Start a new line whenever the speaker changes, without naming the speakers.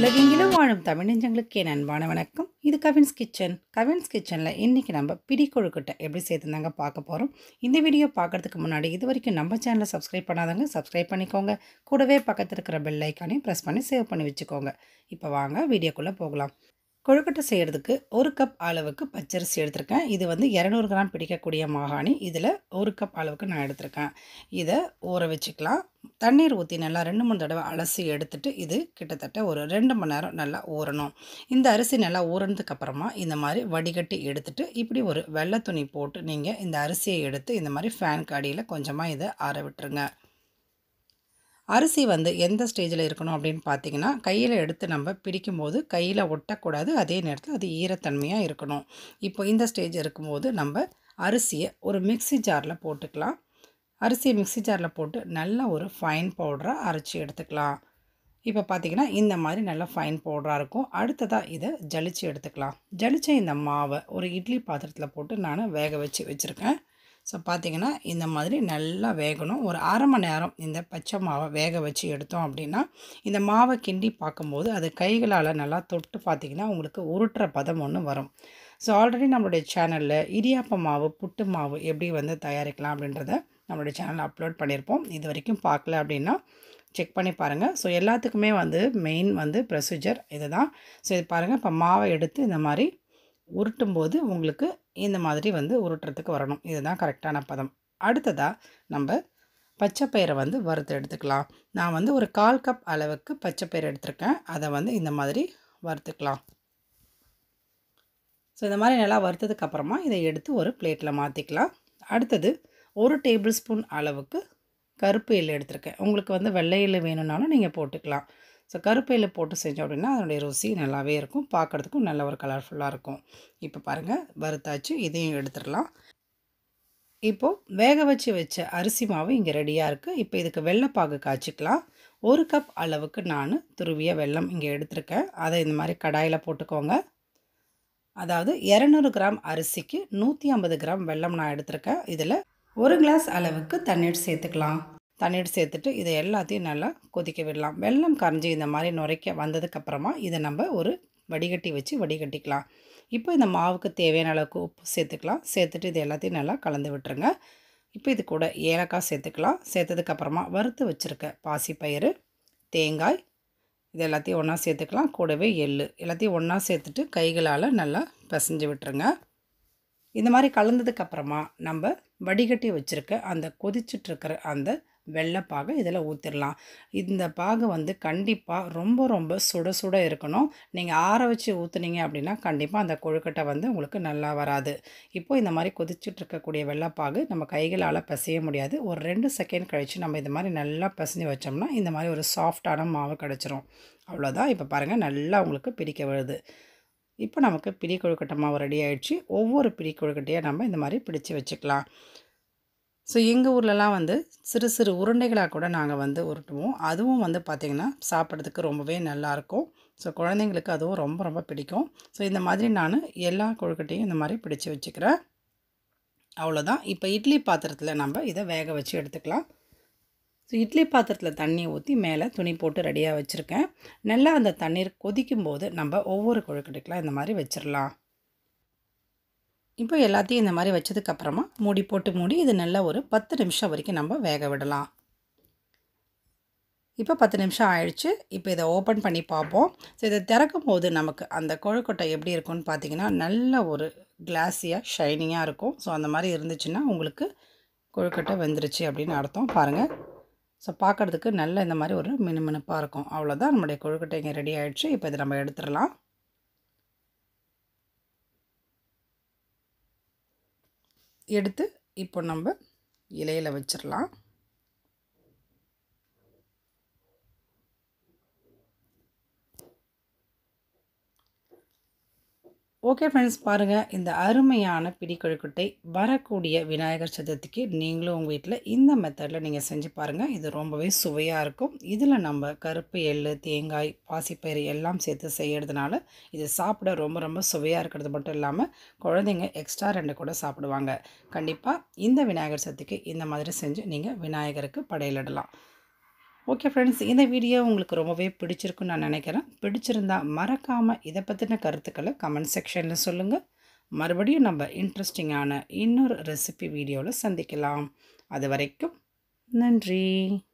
உலகெங்கிலும் வாழும் தமிழ் நெஞ்சங்களுக்கு என் அன்பான வணக்கம் இது கவின்ஸ் கிச்சன் கவின்ஸ் கிச்சனில் இன்றைக்கி நம்ம பிடி கொழுக்கட்டை எப்படி சேர்த்துந்தாங்க பார்க்க போகிறோம் இந்த வீடியோ பார்க்குறதுக்கு முன்னாடி இது வரைக்கும் நம்ம சேனலை சப்ஸ்கிரைப் பண்ணாதவங்க சப்ஸ்கிரைப் பண்ணிக்கோங்க கூடவே பக்கத்தில் இருக்கிற பெல் ஐக்கானையும் ப்ரெஸ் பண்ணி சேவ் பண்ணி வச்சுக்கோங்க இப்போ வாங்க வீடியோக்குள்ளே போகலாம் கொழுக்கட்டை செய்கிறதுக்கு ஒரு கப் அளவுக்கு பச்சரிசி எடுத்திருக்கேன் இது வந்து இரநூறு கிராம் பிடிக்கக்கூடிய மாகாணி இதில் ஒரு கப் அளவுக்கு நான் எடுத்திருக்கேன் இதை ஊற வச்சுக்கலாம் தண்ணீர் ஊற்றி நல்லா ரெண்டு மூணு தடவை அலசி எடுத்துட்டு இது கிட்டத்தட்ட ஒரு ரெண்டு மணி நேரம் நல்லா ஊறணும் இந்த அரிசி நல்லா ஊறினதுக்கு அப்புறமா இந்த மாதிரி வடிகட்டி எடுத்துட்டு இப்படி ஒரு வெள்ளை துணி போட்டு நீங்கள் இந்த அரிசியை எடுத்து இந்த மாதிரி ஃபேனுக்கு அடியில் கொஞ்சமாக இதை ஆற விட்டுருங்க அரிசி வந்து எந்த ஸ்டேஜில் இருக்கணும் அப்படின்னு பார்த்தீங்கன்னா கையில் எடுத்து நம்ம பிடிக்கும்போது கையில் ஒட்டக்கூடாது அதே நேரத்தில் அது ஈரத்தன்மையாக இருக்கணும் இப்போ இந்த ஸ்டேஜ் இருக்கும்போது நம்ம அரிசியை ஒரு மிக்ஸி ஜாரில் போட்டுக்கலாம் அரிசியை மிக்ஸி ஜாரில் போட்டு நல்ல ஒரு ஃபைன் பவுடராக அரைச்சி எடுத்துக்கலாம் இப்போ பார்த்தீங்கன்னா இந்த மாதிரி நல்ல ஃபைன் பவுடராக இருக்கும் அடுத்ததாக இதை ஜலிச்சு எடுத்துக்கலாம் ஜலிச்ச இந்த மாவை ஒரு இட்லி பாத்திரத்தில் போட்டு நான் வேக வச்சு வச்சுருக்கேன் ஸோ பார்த்தீங்கன்னா இந்த மாதிரி நல்லா வேகணும் ஒரு அரை மணி நேரம் இந்த பச்சை மாவை வேக வச்சு எடுத்தோம் அப்படின்னா இந்த மாவை கிண்டி பார்க்கும்போது அது கைகளால் நல்லா தொட்டு பார்த்திங்கன்னா உங்களுக்கு உருட்டுற பதம் ஒன்று வரும் ஸோ ஆல்ரெடி நம்மளுடைய சேனலில் இடியாப்ப மாவு புட்டு மாவு எப்படி வந்து தயாரிக்கலாம் அப்படின்றத நம்மளுடைய சேனலில் அப்லோட் பண்ணியிருப்போம் இது வரைக்கும் பார்க்கல அப்படின்னா செக் பண்ணி பாருங்கள் ஸோ எல்லாத்துக்குமே வந்து மெயின் வந்து ப்ரொசீஜர் இது தான் ஸோ இது பாருங்கள் இப்போ மாவை எடுத்து இந்த மாதிரி உருட்டும்போது உங்களுக்கு இந்த மாதிரி வந்து உருட்டுறதுக்கு வரணும் இதுதான் கரெக்டான பதம் அடுத்ததாக நம்ம பச்சைப்பயிரை வந்து வறுத்து எடுத்துக்கலாம் நான் வந்து ஒரு கால் கப் அளவுக்கு பச்சைப்பயிறு எடுத்திருக்கேன் அதை வந்து இந்த மாதிரி வறுத்துக்கலாம் ஸோ இந்த மாதிரி நல்லா வறுத்ததுக்கப்புறமா இதை எடுத்து ஒரு பிளேட்டில் மாற்றிக்கலாம் அடுத்தது ஒரு டேபிள் ஸ்பூன் அளவுக்கு கருப்பு எள்ளு எடுத்திருக்கேன் உங்களுக்கு வந்து வெள்ளை எள்ளு வேணும்னாலும் நீங்கள் போட்டுக்கலாம் ஸோ கருப்பு எள்ளு போட்டு செஞ்சோம் அப்படின்னா அதனுடைய ருசி நல்லாவே இருக்கும் பார்க்குறதுக்கும் நல்ல ஒரு கலர்ஃபுல்லாக இருக்கும் இப்போ பாருங்கள் வறுத்தாச்சு இதையும் எடுத்துடலாம் இப்போது வேக வச்சு வச்ச அரிசி மாவு இங்கே ரெடியாக இருக்குது இப்போ இதுக்கு வெள்ளைப்பாகு காய்ச்சிக்கலாம் ஒரு கப் அளவுக்கு நான் துருவிய வெல்லம் இங்கே எடுத்திருக்கேன் அதை இந்த மாதிரி கடாயில் போட்டுக்கோங்க அதாவது இரநூறு கிராம் அரிசிக்கு நூற்றி ஐம்பது கிராம் வெல்லம் நான் எடுத்திருக்கேன் இதில் ஒரு கிளாஸ் அளவுக்கு தண்ணீர் சேர்த்துக்கலாம் தண்ணீர் சேர்த்துட்டு இதை எல்லாத்தையும் நல்லா கொதிக்க விடலாம் வெல்லம் கரைஞ்சி இந்த மாதிரி நுரைக்க வந்ததுக்கப்புறமா இதை நம்ம ஒரு வடிகட்டி வச்சு வடிகட்டிக்கலாம் இப்போ இந்த மாவுக்கு தேவையான அளவுக்கு உப்பு சேர்த்துக்கலாம் சேர்த்துட்டு இது எல்லாத்தையும் நல்லா கலந்து விட்டுருங்க இப்போ இது கூட ஏலக்காய் சேர்த்துக்கலாம் சேர்த்ததுக்கப்புறமா வறுத்து வச்சுருக்க பாசிப்பயிறு தேங்காய் இது எல்லாத்தையும் ஒன்றா சேர்த்துக்கலாம் கூடவே எள் எல்லாத்தையும் ஒன்றா சேர்த்துட்டு கைகளால் நல்லா பிசைஞ்சு விட்டுருங்க இந்த மாதிரி கலந்ததுக்கப்புறமா நம்ம வடிகட்டி வச்சுருக்க அந்த கொதிச்சிட்ருக்கிற அந்த வெள்ளைப்பாகை இதில் ஊற்றிடலாம் இந்த பாகு வந்து கண்டிப்பாக ரொம்ப ரொம்ப சுட சுட இருக்கணும் நீங்கள் ஆற வச்சு ஊற்றுனீங்க அப்படின்னா கண்டிப்பாக அந்த கொழுக்கட்டை வந்து உங்களுக்கு நல்லா வராது இப்போது இந்த மாதிரி கொதிச்சுட்ருக்கக்கூடிய வெள்ளைப்பாகு நம்ம கைகளால் பிசைய முடியாது ஒரு ரெண்டு செகண்ட் கழித்து நம்ம இந்த மாதிரி நல்லா பிசைஞ்சு வச்சோம்னா இந்த மாதிரி ஒரு சாஃப்டான மாவு கிடச்சிரும் அவ்வளோதான் இப்போ பாருங்கள் நல்லா உங்களுக்கு பிடிக்க வருது இப்போ நமக்கு பிடி கொழுக்கட்டை மாவு ரெடி ஆகிடுச்சு ஒவ்வொரு பிடி கொழுக்கட்டையாக நம்ம இந்த மாதிரி பிடிச்சி வச்சுக்கலாம் ஸோ எங்கள் ஊர்லலாம் வந்து சிறு சிறு உருண்டைகளாக கூட நாங்கள் வந்து உருட்டுவோம் அதுவும் வந்து பார்த்திங்கன்னா சாப்பிட்றதுக்கு ரொம்பவே நல்லாயிருக்கும் ஸோ குழந்தைங்களுக்கு அதுவும் ரொம்ப ரொம்ப பிடிக்கும் ஸோ இந்த மாதிரி நான் எல்லா கொழுக்கட்டையும் இந்த மாதிரி பிடிச்சி வச்சுக்கிறேன் அவ்வளோதான் இப்போ இட்லி பாத்திரத்தில் நம்ம இதை வேக வச்சு எடுத்துக்கலாம் ஸோ இட்லி பாத்திரத்தில் தண்ணி ஊற்றி மேலே துணி போட்டு ரெடியாக வச்சுருக்கேன் நல்லா அந்த தண்ணீர் கொதிக்கும் போது நம்ம ஒவ்வொரு கொழுக்கட்டைக்கெலாம் இந்த மாதிரி வச்சிடலாம் இப்போ எல்லாத்தையும் இந்த மாதிரி வச்சதுக்கப்புறமா மூடி போட்டு மூடி இது நல்லா ஒரு பத்து நிமிஷம் வரைக்கும் நம்ம வேக விடலாம் இப்போ பத்து நிமிஷம் ஆயிடுச்சு இப்போ இதை ஓப்பன் பண்ணி பார்ப்போம் ஸோ இதை திறக்கும் போது நமக்கு அந்த கொழுக்கட்டை எப்படி இருக்கும்னு பார்த்தீங்கன்னா நல்ல ஒரு கிளாஸியாக ஷைனிங்காக இருக்கும் ஸோ அந்த மாதிரி இருந்துச்சுன்னா உங்களுக்கு கொழுக்கட்டை வெந்துருச்சு அப்படின்னு அர்த்தம் பாருங்கள் ஸோ பார்க்குறதுக்கு நல்ல இந்த மாதிரி ஒரு மினுமினுப்பாக இருக்கும் அவ்வளோதான் நம்முடைய கொழுக்கட்டை இங்கே ரெடி ஆகிடுச்சு இப்போ இதை நம்ம எடுத்துடலாம் எடுத்து இப்போ நம்ம இலையில் வச்சிடலாம் ஓகே ஃப்ரெண்ட்ஸ் பாருங்கள் இந்த அருமையான பிடி கொழுக்கட்டை வரக்கூடிய விநாயகர் சதுர்த்திக்கு நீங்களும் உங்கள் வீட்டில் இந்த மெத்தடில் நீங்கள் செஞ்சு பாருங்கள் இது ரொம்பவே சுவையாக இருக்கும் இதில் நம்ம கருப்பு எள் தேங்காய் பாசிப்பயிறு எல்லாம் சேர்த்து செய்கிறதுனால இது சாப்பிட ரொம்ப ரொம்ப சுவையாக இருக்கிறது மட்டும் இல்லாமல் குழந்தைங்க எக்ஸ்ட்ரா ரெண்டு கூட சாப்பிடுவாங்க கண்டிப்பாக இந்த விநாயகர் சதுர்த்திக்கு இந்த மாதிரி செஞ்சு நீங்கள் விநாயகருக்கு படையலிடலாம் ஓகே ஃப்ரெண்ட்ஸ் இந்த வீடியோ உங்களுக்கு ரொம்பவே பிடிச்சிருக்குன்னு நான் நினைக்கிறேன் பிடிச்சிருந்தா மறக்காமல் இதை பற்றின கருத்துக்களை கமெண்ட் செக்ஷனில் சொல்லுங்கள் மறுபடியும் நம்ம இன்ட்ரெஸ்டிங்கான இன்னொரு ரெசிபி வீடியோவில் சந்திக்கலாம் அது வரைக்கும் நன்றி